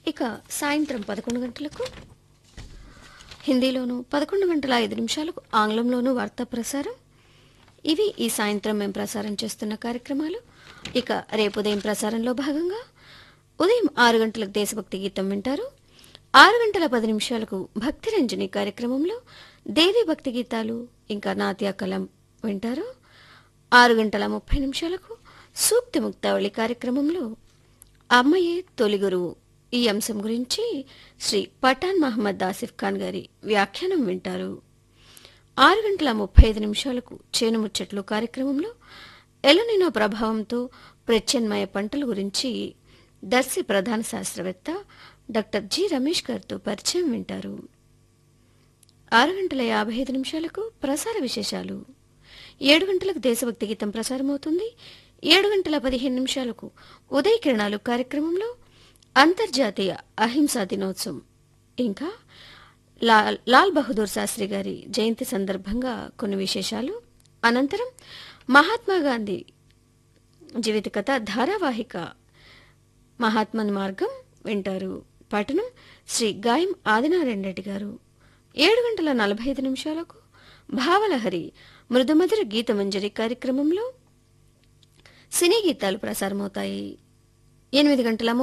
ఇక సాయంత్రం పదకొండు గంటలకు హిందీలోను పదకొండు గంటల ఐదు నిమిషాలకు ఆంగ్లంలోనూ వార్తా ప్రసారం ఇవి ఈ సాయంత్రం మేము ప్రసారం చేస్తున్న కార్యక్రమాలు ఇక రేపు ఉదయం ప్రసారంలో భాగంగా ఉదయం ఆరు గంటలకు దేశభక్తి గీతం వింటారు ఆరు గంటల పది నిమిషాలకు భక్తి రంజని కార్యక్రమంలో దేవి భక్తి గీతాలు ఇంకా నాట్య కలం వింటారు ఆరు గంటల ముప్పై నిమిషాలకు సూక్తి ముక్తావళి కార్యక్రమంలో అమ్మయే తొలి గురువు ఈ అంశం గురించి శ్రీ పఠాన్ మహమ్మద్ ఆసిఫ్ ఖాన్ గారి వ్యాఖ్యానం వింటారు ఆరు గంటల ముప్పై ఐదు నిమిషాలకు చేను ముచ్చట్లు కార్యక్రమంలో ఎలనినో ప్రభావంతో ప్రత్యామ్నాయ పంటల గురించి దర్శి ప్రధాన శాస్త్రవేత్త డాక్టర్ జి రమేష్ గారితో పరిచయం వింటారు ఆరు గంటల యాభై ఐదు నిమిషాలకు ప్రసార విశేషాలు ఏడు గంటలకు దేశభక్తి గీతం ప్రసారమవుతుంది ఏడు గంటల పదిహేను నిమిషాలకు ఉదయ కిరణాలు కార్యక్రమంలో అంతర్జాతీయ అహింసా దినోత్సవం ఇంకా లాల్ లాల్ బహదూర్ శాస్త్రి గారి జయంతి సందర్భంగా కొన్ని విశేషాలు అనంతరం మహాత్మా గాంధీ జీవిత కథ ధారావాహిక మహాత్మన్ మార్గం వింటారు పఠనం శ్రీ గాయం ఆదినారాయణ రెడ్డి గారు ఏడు గంటల నలభై ఐదు నిమిషాలకు భావలహరి మృదుమధుర గీతమంజరి కార్యక్రమంలో సినీ గీతాలు ప్రసారమవుతాయి ఎనిమిది గంటల